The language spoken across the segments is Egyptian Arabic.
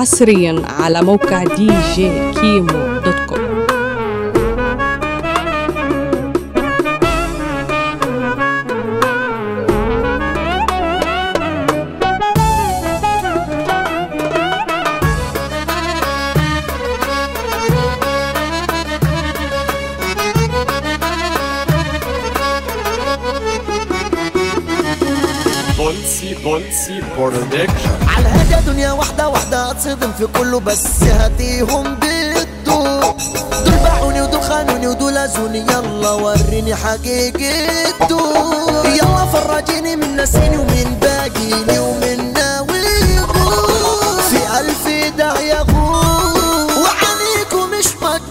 حصريا على موقع دي جي كيمو دوت كوم بولسي بولسي برودكشن على الهدى دنيا واحدة واحدة هتصدم في كله بس هاتيهم بالدور دول باعوني ودول خانوني ودول اذوني يلا وريني حقيقته يلا فرجيني من ناسيني ومن باقيني ومن ناوي يغور. في ألف داعية غور وعليكم مش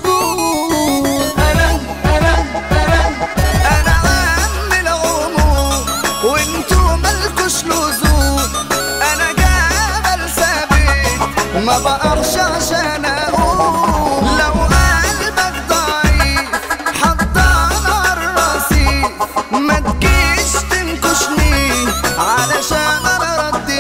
مقبول انا انا انا انا عم العموم وانتو مالكوش لزوم انا جبل ثابت ما بقرش عشان اقوم لو قلبك ضعيف حطان على الرصيف ما تجيش تنكشني علشان انا رد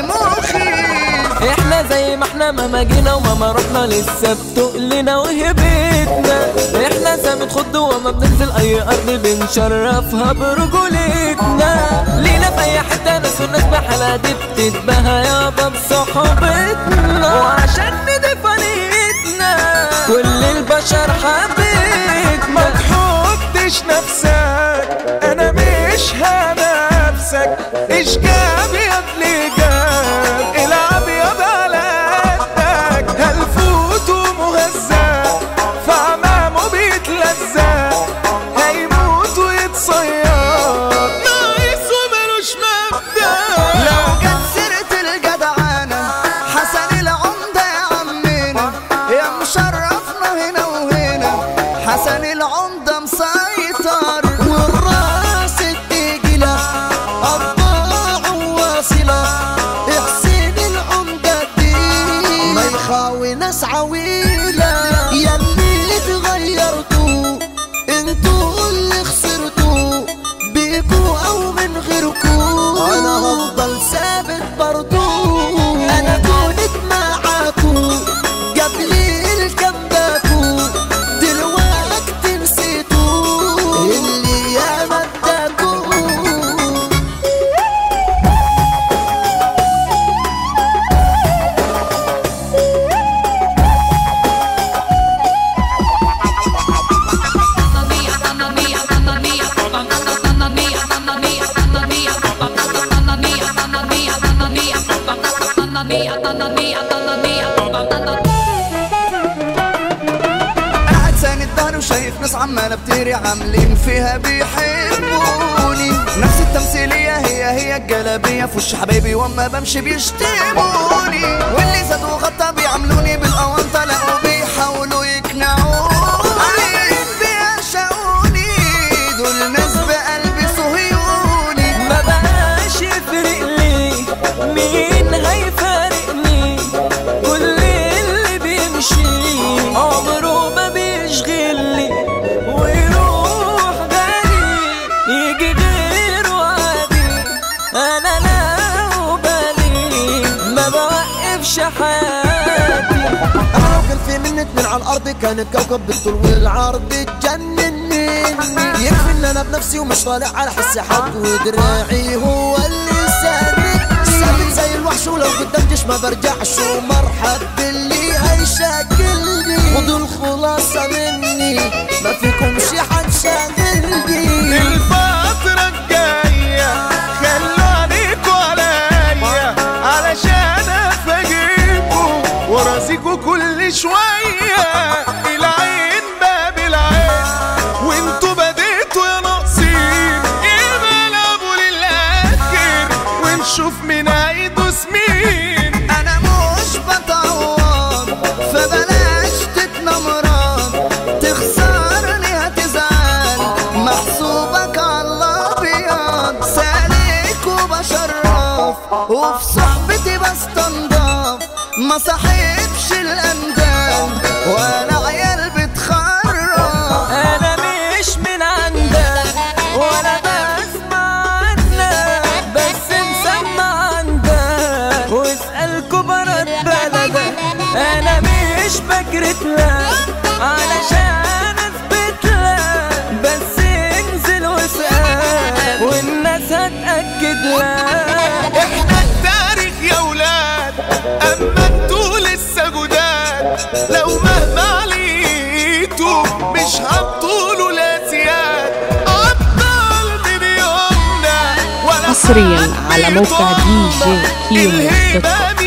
مخي احنا زي ما احنا مهما جينا ومهما رحنا لسه بتقلنا وهبتنا احنا سامت خد وما بننزل اي ارض بنشرفها برجولتنا لينا في اي حته ناس والناس بحالها دي بتتباهى يابا بصحبتنا وعشان نضيف نيتنا كل البشر حبيتنا ما تحطش نفسك انا مش هنفسك ايش جاب يا ابني جاب العب يا بلدك هلفوت ومهزأ فعمامه بيتلزق هيموت ويتصير ناقص وملوش مبدأ لو جت سيرة الجدعانة حسن العمدة يا عمنا يا مشرفنا هنا وهنا حسن العمدة مسيطر والراس التقيلة أرباع واصلة احسن العمدة دي ما يخاوي ناس عويلة يلي تغيرتوا انتوا اللي خسرتوا بيكوا او من غيركوا انا هفضل ثابت برضو انا كنت معاكوا قبل الكمباكوا دلوقتي نسيتوا اللي يا مداكوا قاعد ساند ظهري وشايف ناس عمالة بتهري عاملين فيها بيحبوني نفس التمثيلية هي هي الجلابية في وش حبايبي واما بمشي بيشتموني واللي زاد وغطى بيعاملوني بالأونطة لقوا بيحاولوا يقنعوني بيعشقوني دول ناس بقلبي صهيوني ما بقاش يفرق لي مين هيفارقني كل اللي بيمشي عمره ما بيشغلني ويروح غالي يجي غيره عادي انا لا بالي ما بوقفش حياتي انا لو كان في مني اتنين على الارض كان الكوكب بالطول والعرض اتجنني يكفي ان انا بنفسي ومش طالع على حس حد ودراعي هو اللي ساندني ثابت زي الوحش ولو قدام جيش ما برجعش ومرحب باللي هيشكلني ودول خلاصة مني ما فيكمش حد شاغلني الفترة الجاية خلوا عليكوا عليا علشان افاجئكوا وارازيكوا كل شوية العين باب العين وانتوا بديتوا يا ناقصين يبقى للاخر ونشوف مين هيدوس مين انا مش بتعوض فبلاش تتنمران تخسرني هتزعل محسوبك على الابيض سالك وبشرف وفي صحبتي بستنضف ما صاحبش الاندال وانا عيال بتخرف انا مش من عندك ولا بسمع عنك بس مسمع عندك واسأل كبار بلدك انا مش بكرت لك علشان اثبت لك بس انزل واسأل والناس هتأكد لك احنا التاريخ يا ولاد اما انتوا لسه جداد لو مهما عليتوا مش هتطولوا لا زياد ابطال من يومنا ولا حصرياً حد على موقع بيطولنا. DJ كيمو دوت كوم. الهيبة